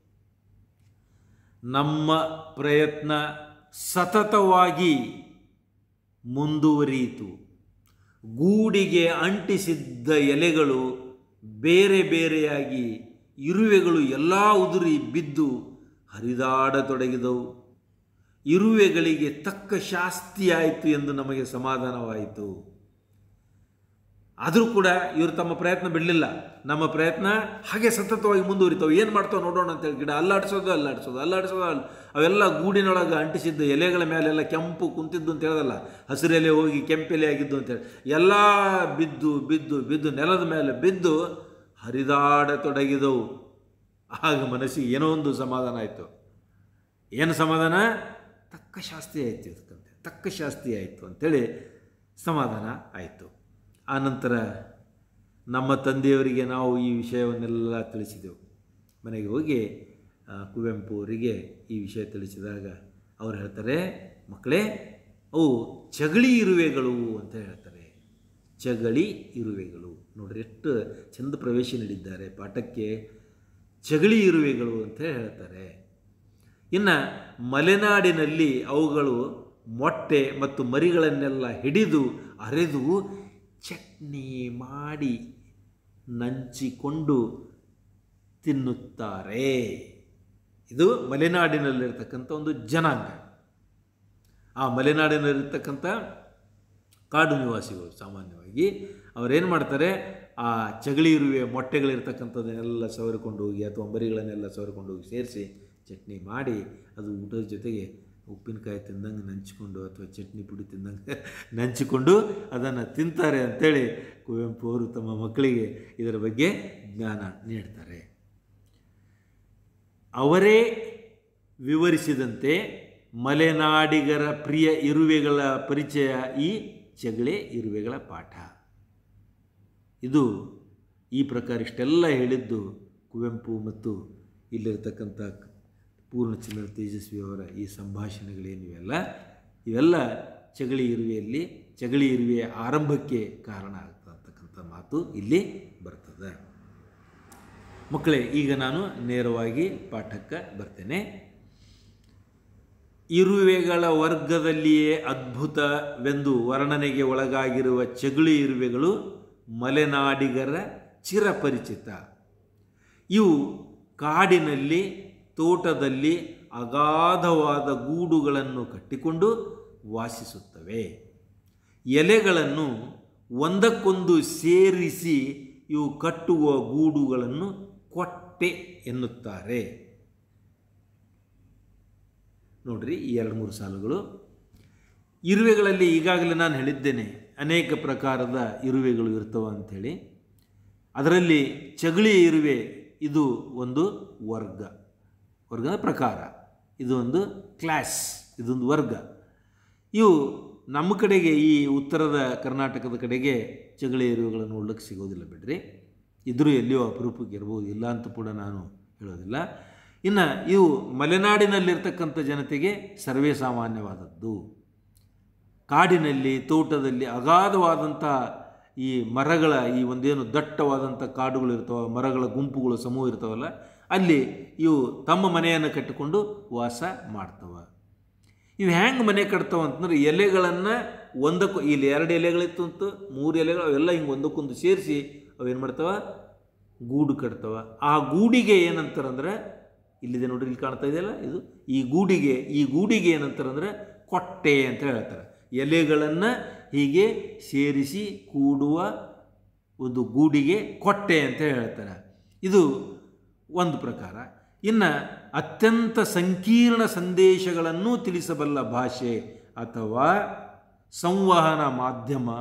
ನಮ್ಮ ಪ್ರಯತ್ನ ಸತತವಾಗಿ ಮುಂದುವರಿಯಿತು ಗೂಡಿಗೆ ಅಂಟಿಸಿದ್ದ ಎಲೆಗಳು ಬೇರೆ ಬೇರೆಯಾಗಿ ಇರುವೆಗಳು ಎಲ್ಲ ಉದುರಿ ಬಿದ್ದು ಹರಿದಾಡತೊಡಗಿದವು ಇರುವೆಗಳಿಗೆ ತಕ್ಕ ಶಾಸ್ತಿಯಾಯಿತು ಎಂದು ನಮಗೆ ಸಮಾಧಾನವಾಯಿತು ಆದರೂ ಕೂಡ ಇವರು ತಮ್ಮ ಪ್ರಯತ್ನ ಬಿಡಲಿಲ್ಲ ನಮ್ಮ ಪ್ರಯತ್ನ ಹಾಗೆ ಸತತವಾಗಿ ಮುಂದುವರಿತಾವೆ ಏನು ಮಾಡ್ತಾವೆ ನೋಡೋಣ ಅಂತೇಳಿ ಗಿಡ ಅಲ್ಲಾಡಿಸೋದು ಅಲ್ಲಾಡಿಸೋದು ಅಲ್ಲಾಡಿಸೋದು ಅಲ್ ಅವೆಲ್ಲ ಗೂಡಿನೊಳಗೆ ಅಂಟಿಸಿದ್ದು ಎಲೆಗಳ ಮೇಲೆಲ್ಲ ಕೆಂಪು ಕುಂತಿದ್ದು ಅಂತ ಹೇಳೋದಲ್ಲ ಹಸಿರು ಎಲೆ ಹೋಗಿ ಕೆಂಪೆಲೆ ಆಗಿದ್ದು ಅಂತೇಳಿ ಎಲ್ಲ ಬಿದ್ದು ಬಿದ್ದು ಬಿದ್ದು ನೆಲದ ಮೇಲೆ ಬಿದ್ದು ಹರಿದಾಡತೊಡಗಿದವು ಆಗ ಮನಸ್ಸಿಗೆ ಏನೋ ಒಂದು ಸಮಾಧಾನ ಆಯಿತು ಏನು ಸಮಾಧಾನ ತಕ್ಕ ಶಾಸ್ತಿ ಆಯಿತು ಇದಕ್ಕಂತೆ ತಕ್ಕ ಶಾಸ್ತಿ ಆಯಿತು ಅಂಥೇಳಿ ಸಮಾಧಾನ ಆಯಿತು ಆನಂತರ ನಮ್ಮ ತಂದೆಯವರಿಗೆ ನಾವು ಈ ವಿಷಯವನ್ನೆಲ್ಲ ತಿಳಿಸಿದೆವು ಮನೆಗೆ ಹೋಗಿ ಆ, ಕುವೆಂಪು ಅವರಿಗೆ ಈ ವಿಷಯ ತಿಳಿಸಿದಾಗ ಅವ್ರು ಹೇಳ್ತಾರೆ ಮಕ್ಕಳೇ ಅವು ಚಗಳಿ ಇರುವೆಗಳು ಅಂತ ಹೇಳ್ತಾರೆ ಚಗಳಿ ಇರುವೆಗಳು ನೋಡ್ರಿ ಎಷ್ಟು ಚಂದ ಪ್ರವೇಶ ನೀಡಿದ್ದಾರೆ ಪಾಠಕ್ಕೆ ಚಗಳಿ ಇರುವೆಗಳು ಅಂತ ಹೇಳ್ತಾರೆ ಇನ್ನು ಮಲೆನಾಡಿನಲ್ಲಿ ಅವುಗಳು ಮೊಟ್ಟೆ ಮತ್ತು ಮರಿಗಳನ್ನೆಲ್ಲ ಹಿಡಿದು ಅರೆದು ಚಟ್ನಿ ಮಾಡಿ ನಂಚಿಕೊಂಡು ತಿನ್ನುತ್ತಾರೆ ಇದು ಮಲೆನಾಡಿನಲ್ಲಿರ್ತಕ್ಕಂಥ ಒಂದು ಜನಾಂಗ ಆ ಮಲೆನಾಡಿನಲ್ಲಿರ್ತಕ್ಕಂಥ ಕಾಡು ನಿವಾಸಿಗಳು ಸಾಮಾನ್ಯವಾಗಿ ಅವರೇನು ಮಾಡ್ತಾರೆ ಆ ಚಗಳಿ ಇರುವೆ ಮೊಟ್ಟೆಗಳಿರ್ತಕ್ಕಂಥದ್ದನ್ನೆಲ್ಲ ಸವರಿಕೊಂಡು ಹೋಗಿ ಅಥವಾ ಮರಿಗಳನ್ನೆಲ್ಲ ಸವರಿಕೊಂಡು ಹೋಗಿ ಸೇರಿಸಿ ಚಟ್ನಿ ಮಾಡಿ ಅದು ಊಟದ ಜೊತೆಗೆ ಉಪ್ಪಿನಕಾಯಿ ತಿಂದಂಗೆ ನಂಚಿಕೊಂಡು ಅಥವಾ ಚಟ್ನಿ ಪುಡಿ ತಿಂದಂಗೆ ನಂಚಿಕೊಂಡು ಅದನ್ನು ತಿಂತಾರೆ ಅಂಥೇಳಿ ಕುವೆಂಪು ಅವರು ತಮ್ಮ ಮಕ್ಕಳಿಗೆ ಇದರ ಬಗ್ಗೆ ಜ್ಞಾನ ನೀಡ್ತಾರೆ ಅವರೇ ವಿವರಿಸಿದಂತೆ ಮಲೆನಾಡಿಗರ ಪ್ರಿಯ ಇರುವೆಗಳ ಪರಿಚಯ ಈ ಚಗಳೆ ಇರುವೆಗಳ ಪಾಠ ಇದು ಈ ಪ್ರಕಾರ ಇಷ್ಟೆಲ್ಲ ಹೇಳಿದ್ದು ಕುವೆಂಪು ಮತ್ತು ಇಲ್ಲಿರ್ತಕ್ಕಂಥ ಪೂರ್ಣಚಂದ್ರ ತೇಜಸ್ವಿಯವರ ಈ ಸಂಭಾಷಣೆಗಳೇನಿವೆಲ್ಲ ಇವೆಲ್ಲ ಚಗಳಿ ಇರುವೆಯಲ್ಲಿ ಚಗಳಿ ಇರುವೆಯ ಆರಂಭಕ್ಕೆ ಕಾರಣ ಆಗ್ತಕ್ಕಂಥ ಮಾತು ಇಲ್ಲಿ ಬರ್ತದೆ ಮಕ್ಕಳೇ ಈಗ ನಾನು ನೇರವಾಗಿ ಪಾಠಕ್ಕೆ ಬರ್ತೇನೆ ಇರುವೆಗಳ ವರ್ಗದಲ್ಲಿಯೇ ಅದ್ಭುತವೆಂದು ವರ್ಣನೆಗೆ ಒಳಗಾಗಿರುವ ಚಗುಳಿ ಇರುವೆಗಳು ಮಲೆನಾಡಿಗರ ಚಿರಪರಿಚಿತ ಇವು ಕಾಡಿನಲ್ಲಿ ತೋಟದಲ್ಲಿ ಅಗಾಧವಾದ ಗೂಡುಗಳನ್ನು ಕಟ್ಟಿಕೊಂಡು ವಾಸಿಸುತ್ತವೆ ಎಲೆಗಳನ್ನು ಒಂದಕ್ಕೊಂದು ಸೇರಿಸಿ ಇವು ಕಟ್ಟುವ ಗೂಡುಗಳನ್ನು ಕೊಟ್ಟೆ ಎನ್ನುತ್ತಾರೆ ನೋಡ್ರಿ ಈ ಎರಡು ಮೂರು ಸಾಲುಗಳು ಇರುವೆಗಳಲ್ಲಿ ಈಗಾಗಲೇ ನಾನು ಹೇಳಿದ್ದೇನೆ ಅನೇಕ ಪ್ರಕಾರದ ಇರುವೆಗಳು ಇರ್ತವೆ ಅಂಥೇಳಿ ಅದರಲ್ಲಿ ಚಗಳಿ ಇರುವೆ ಇದು ಒಂದು ವರ್ಗ ವರ್ಗದ ಪ್ರಕಾರ ಇದು ಒಂದು ಕ್ಲಾಸ್ ಇದೊಂದು ವರ್ಗ ಇವು ನಮ್ಮ ಕಡೆಗೆ ಈ ಉತ್ತರದ ಕರ್ನಾಟಕದ ಕಡೆಗೆ ಚಗಳಿ ಇರುವೆಗಳನ್ನು ನೋಡ್ಲಿಕ್ಕೆ ಸಿಗೋದಿಲ್ಲ ಬಿಡ್ರಿ ಇದ್ರೂ ಎಲ್ಲಿಯೋ ಅಪರೂಪಕ್ಕೆ ಇರ್ಬೋದು ಇಲ್ಲ ಅಂತ ಕೂಡ ನಾನು ಹೇಳೋದಿಲ್ಲ ಇನ್ನು ಇವು ಮಲೆನಾಡಿನಲ್ಲಿರ್ತಕ್ಕಂಥ ಜನತೆಗೆ ಸರ್ವೇ ಸಾಮಾನ್ಯವಾದದ್ದು ಕಾಡಿನಲ್ಲಿ ತೋಟದಲ್ಲಿ ಅಗಾಧವಾದಂಥ ಈ ಮರಗಳ ಈ ಒಂದೇನು ದಟ್ಟವಾದಂಥ ಕಾಡುಗಳು ಇರ್ತಾವೆ ಮರಗಳ ಗುಂಪುಗಳು ಸಮೂಹ ಇರ್ತಾವಲ್ಲ ಅಲ್ಲಿ ಇವು ತಮ್ಮ ಮನೆಯನ್ನು ಕಟ್ಟಿಕೊಂಡು ವಾಸ ಮಾಡ್ತವೆ ಇವು ಹೆಂಗೆ ಮನೆ ಕಟ್ತಾವ ಅಂತಂದ್ರೆ ಎಲೆಗಳನ್ನು ಒಂದಕ್ಕೂ ಇಲ್ಲಿ ಎರಡು ಎಲೆಗಳಿತ್ತು ಅಂತ ಮೂರು ಎಲೆಗಳು ಅವೆಲ್ಲ ಹಿಂಗೆ ಒಂದಕ್ಕೊಂದು ಸೇರಿಸಿ ಅವೇನು ಮಾಡ್ತಾವ ಗೂಡು ಕಟ್ತಾವ ಆ ಗೂಡಿಗೆ ಏನಂತಾರಂದ್ರೆ ಇಲ್ಲಿದೆ ನೋಡ್ರಿ ಇಲ್ಲಿ ಕಾಣ್ತಾ ಇದೆಯಲ್ಲ ಇದು ಈ ಗೂಡಿಗೆ ಈ ಗೂಡಿಗೆ ಏನಂತಾರಂದ್ರೆ ಕೊಟ್ಟೆ ಅಂತ ಹೇಳ್ತಾರೆ ಎಲೆಗಳನ್ನು ಹೀಗೆ ಸೇರಿಸಿ ಕೂಡುವ ಒಂದು ಗೂಡಿಗೆ ಕೊಟ್ಟೆ ಅಂತ ಹೇಳ್ತಾರೆ ಇದು ಒಂದು ಪ್ರಕಾರ ಇನ್ನು ಅತ್ಯಂತ ಸಂಕೀರ್ಣ ಸಂದೇಶಗಳನ್ನು ತಿಳಿಸಬಲ್ಲ ಭಾಷೆ ಅಥವಾ ಸಂವಹನ ಮಾಧ್ಯಮ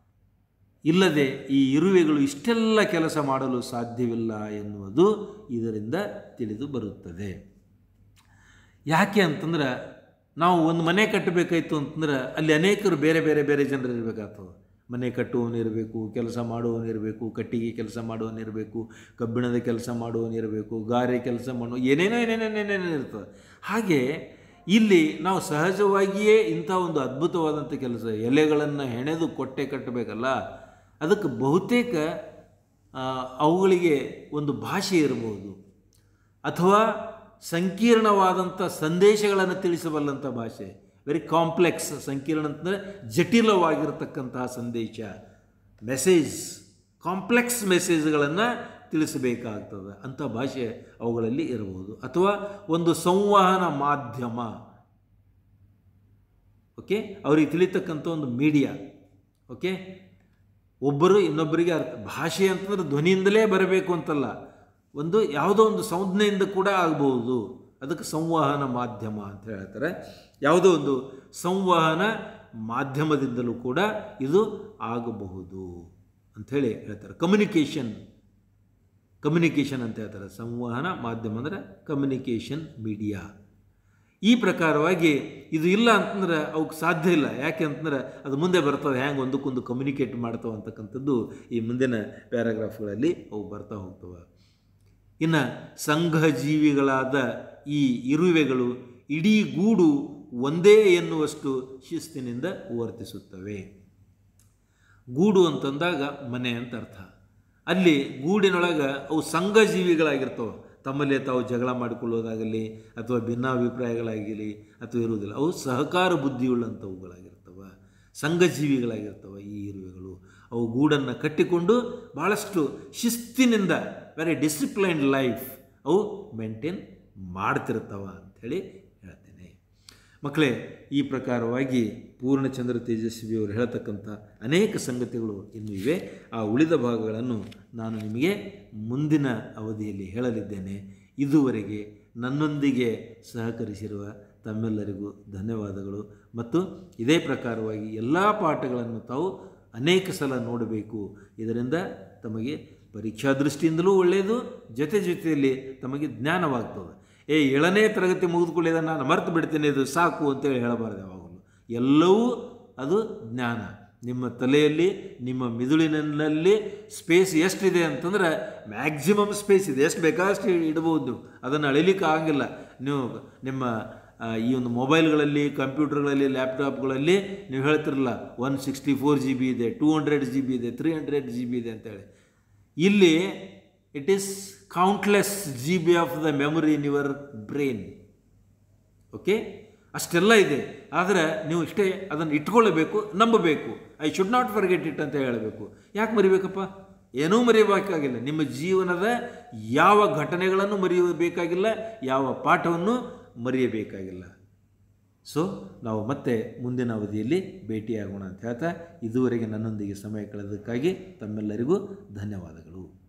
ಇಲ್ಲದೆ ಈ ಇರುವೆಗಳು ಇಷ್ಟೆಲ್ಲ ಕೆಲಸ ಮಾಡಲು ಸಾಧ್ಯವಿಲ್ಲ ಎನ್ನುವುದು ಇದರಿಂದ ತಿಳಿದು ಬರುತ್ತದೆ ಯಾಕೆ ಅಂತಂದ್ರೆ ನಾವು ಒಂದು ಮನೆ ಕಟ್ಟಬೇಕಾಯ್ತು ಅಂತಂದ್ರೆ ಅಲ್ಲಿ ಅನೇಕರು ಬೇರೆ ಬೇರೆ ಬೇರೆ ಜನರು ಇರಬೇಕಾಗ್ತದೆ ಮನೆ ಕಟ್ಟುವವನಿರಬೇಕು ಕೆಲಸ ಮಾಡುವವನಿರಬೇಕು ಕಟ್ಟಿಗೆ ಕೆಲಸ ಮಾಡುವವನಿರಬೇಕು ಕಬ್ಬಿಣದ ಕೆಲಸ ಮಾಡುವವನಿರಬೇಕು ಗಾರೆ ಕೆಲಸ ಮಾಡೋ ಏನೇನೋ ಏನೇನೇನೇನೇನೋ ಇರ್ತದೆ ಹಾಗೆ ಇಲ್ಲಿ ನಾವು ಸಹಜವಾಗಿಯೇ ಇಂಥ ಒಂದು ಅದ್ಭುತವಾದಂಥ ಕೆಲಸ ಎಲೆಗಳನ್ನು ಹೆಣೆದು ಕೊಟ್ಟೆ ಕಟ್ಟಬೇಕಲ್ಲ ಅದಕ್ಕೆ ಬಹುತೇಕ ಆ, ಅವುಗಳಿಗೆ ಒಂದು ಭಾಷೆ ಇರಬಹುದು ಅಥವಾ ಸಂಕೀರ್ಣವಾದಂಥ ಸಂದೇಶಗಳನ್ನು ತಿಳಿಸಬಲ್ಲಂಥ ಭಾಷೆ ವೆರಿ ಕಾಂಪ್ಲೆಕ್ಸ್ ಸಂಕೀರ್ಣ ಅಂತಂದರೆ ಜಟಿಲವಾಗಿರತಕ್ಕಂತಹ ಸಂದೇಶ ಮೆಸೇಜ್ ಕಾಂಪ್ಲೆಕ್ಸ್ ಮೆಸೇಜ್ಗಳನ್ನು ತಿಳಿಸಬೇಕಾಗ್ತದೆ ಅಂಥ ಭಾಷೆ ಅವುಗಳಲ್ಲಿ ಇರಬಹುದು ಅಥವಾ ಒಂದು ಸಂವಹನ ಮಾಧ್ಯಮ ಓಕೆ ಅವ್ರಿಗೆ ತಿಳಿತಕ್ಕಂಥ ಒಂದು ಮೀಡಿಯಾ ಓಕೆ ಒಬ್ಬರು ಇನ್ನೊಬ್ಬರಿಗೆ ಅರ್ಥ ಭಾಷೆ ಅಂತಂದ್ರೆ ಧ್ವನಿಯಿಂದಲೇ ಬರಬೇಕು ಅಂತಲ್ಲ ಒಂದು ಯಾವುದೋ ಒಂದು ಸಂಜ್ಞೆಯಿಂದ ಕೂಡ ಆಗ್ಬೋದು ಅದಕ್ಕೆ ಸಂವಹನ ಮಾಧ್ಯಮ ಅಂತ ಹೇಳ್ತಾರೆ ಯಾವುದೋ ಒಂದು ಸಂವಹನ ಮಾಧ್ಯಮದಿಂದಲೂ ಕೂಡ ಇದು ಆಗಬಹುದು ಅಂಥೇಳಿ ಹೇಳ್ತಾರೆ ಕಮ್ಯುನಿಕೇಷನ್ ಕಮ್ಯುನಿಕೇಷನ್ ಅಂತ ಹೇಳ್ತಾರೆ ಸಂವಹನ ಮಾಧ್ಯಮ ಅಂದರೆ ಕಮ್ಯುನಿಕೇಷನ್ ಮೀಡಿಯಾ ಈ ಪ್ರಕಾರವಾಗಿ ಇದು ಇಲ್ಲ ಅಂತಂದ್ರೆ ಅವಕ್ಕೆ ಸಾಧ್ಯ ಇಲ್ಲ ಯಾಕೆ ಅಂತಂದ್ರೆ ಅದು ಮುಂದೆ ಬರ್ತದೆ ಹ್ಯಾಂಗೆ ಒಂದಕ್ಕೊಂದು ಕಮ್ಯುನಿಕೇಟ್ ಮಾಡ್ತಾವೆ ಅಂತಕ್ಕಂಥದ್ದು ಈ ಮುಂದಿನ ಪ್ಯಾರಾಗ್ರಾಫ್ಗಳಲ್ಲಿ ಅವು ಬರ್ತಾ ಹೋಗ್ತವೆ ಇನ್ನು ಸಂಘಜೀವಿಗಳಾದ ಈ ಇರುವೆಗಳು ಇಡೀ ಗೂಡು ಒಂದೇ ಎನ್ನುವಷ್ಟು ಶಿಸ್ತಿನಿಂದ ವರ್ತಿಸುತ್ತವೆ ಗೂಡು ಅಂತಂದಾಗ ಮನೆ ಅಂತ ಅರ್ಥ ಅಲ್ಲಿ ಗೂಡಿನೊಳಗೆ ಅವು ಸಂಘಜೀವಿಗಳಾಗಿರ್ತವೆ ತಮ್ಮಲ್ಲೇ ತಾವು ಜಗಳ ಮಾಡಿಕೊಳ್ಳೋದಾಗಲಿ ಅಥವಾ ಭಿನ್ನಾಭಿಪ್ರಾಯಗಳಾಗಲಿ ಅಥವಾ ಇರುವುದಿಲ್ಲ ಅವು ಸಹಕಾರ ಬುದ್ಧಿಯುಳ್ಳಂಥವುಗಳಾಗಿರ್ತವೆ ಸಂಘಜೀವಿಗಳಾಗಿರ್ತವೆ ಈ ಇರುವೆಗಳು ಅವು ಗೂಡನ್ನು ಕಟ್ಟಿಕೊಂಡು ಭಾಳಷ್ಟು ಶಿಸ್ತಿನಿಂದ ವೆರಿ ಡಿಸಿಪ್ಲೈನ್ಡ್ ಲೈಫ್ ಅವು ಮೇಂಟೈನ್ ಮಾಡ್ತಿರ್ತಾವ ಅಂಥೇಳಿ ಹೇಳ್ತೇನೆ ಮಕ್ಕಳೇ ಈ ಪ್ರಕಾರವಾಗಿ ಪೂರ್ಣಚಂದ್ರ ತೇಜಸ್ವಿಯವರು ಹೇಳ್ತಕ್ಕಂಥ ಅನೇಕ ಸಂಗತಿಗಳು ಇನ್ನೂ ಇವೆ ಆ ಉಳಿದ ಭಾಗಗಳನ್ನು ನಾನು ನಿಮಗೆ ಮುಂದಿನ ಅವಧಿಯಲ್ಲಿ ಹೇಳಲಿದ್ದೇನೆ ಇದುವರೆಗೆ ನನ್ನೊಂದಿಗೆ ಸಹಕರಿಸಿರುವ ತಮ್ಮೆಲ್ಲರಿಗೂ ಧನ್ಯವಾದಗಳು ಮತ್ತು ಇದೇ ಪ್ರಕಾರವಾಗಿ ಎಲ್ಲ ಪಾಠಗಳನ್ನು ತಾವು ಅನೇಕ ಸಲ ನೋಡಬೇಕು ಇದರಿಂದ ತಮಗೆ ಪರೀಕ್ಷಾ ದೃಷ್ಟಿಯಿಂದಲೂ ಒಳ್ಳೆಯದು ಜೊತೆ ಜೊತೆಯಲ್ಲಿ ತಮಗೆ ಜ್ಞಾನವಾಗ್ತದೆ ಏ ಏಳನೇ ತರಗತಿ ಮುಗಿದುಕೊಳ್ಳಿ ಇದನ್ನು ನಾನು ಮರೆತು ಬಿಡ್ತೇನೆ ಇದು ಸಾಕು ಅಂತೇಳಿ ಹೇಳಬಾರ್ದು ಯಾವಾಗಲೂ ಎಲ್ಲವೂ ಅದು ಜ್ಞಾನ ನಿಮ್ಮ ತಲೆಯಲ್ಲಿ ನಿಮ್ಮ ಮಿದುಳಿನಲ್ಲಿ ಸ್ಪೇಸ್ ಎಷ್ಟಿದೆ ಅಂತಂದ್ರೆ ಮ್ಯಾಕ್ಸಿಮಮ್ ಸ್ಪೇಸ್ ಇದೆ ಎಷ್ಟು ಬೇಕಾದಷ್ಟು ಇಡ್ಬೋದು ನೀವು ಅದನ್ನು ಅಳಿಲಿಕ್ಕೆ ಆಗಂಗಿಲ್ಲ ನೀವು ನಿಮ್ಮ ಆ, ಈ ಒಂದು ಮೊಬೈಲ್ಗಳಲ್ಲಿ ಕಂಪ್ಯೂಟರ್ಗಳಲ್ಲಿ ಲ್ಯಾಪ್ಟಾಪ್ಗಳಲ್ಲಿ ನೀವು ಹೇಳ್ತಿರಲ್ಲ one sixty four G B ಇದೆ ಟೂ ಹಂಡ್ರೆಡ್ ಜಿ ಬಿ ಇದೆ ತ್ರೀ ಹಂಡ್ರೆಡ್ ಜಿ ಬಿ ಇದೆ ಅಂತೇಳಿ ಇಲ್ಲಿ it is countless G B of the memory in your brain okay ಅಷ್ಟೆಲ್ಲ ಇದೆ ಆದರೆ ನೀವು ಇಷ್ಟೇ ಅದನ್ನು ಇಟ್ಕೊಳ್ಳಬೇಕು ನಂಬಬೇಕು I should not forget it ಅಂತ ಹೇಳಬೇಕು ಯಾಕೆ ಮರಿಬೇಕಪ್ಪ ಏನೂ ಮರೆಯಬೇಕಾಗಿಲ್ಲ ನಿಮ್ಮ ಜೀವನದ ಯಾವ ಘಟನೆಗಳನ್ನು ಮರೆಯಬೇಕಾಗಿಲ್ಲ ಯಾವ ಪಾಠವನ್ನು ಮರೆಯಬೇಕಾಗಿಲ್ಲ ಸೊ ನಾವು ಮತ್ತೆ ಮುಂದಿನ ಅವಧಿಯಲ್ಲಿ ಭೇಟಿಯಾಗೋಣ ಅಂತ ಹೇಳ್ತಾ ಇದುವರೆಗೆ ನನ್ನೊಂದಿಗೆ ಸಮಯ ಕಳೆದಕ್ಕಾಗಿ ತಮ್ಮೆಲ್ಲರಿಗೂ ಧನ್ಯವಾದಗಳು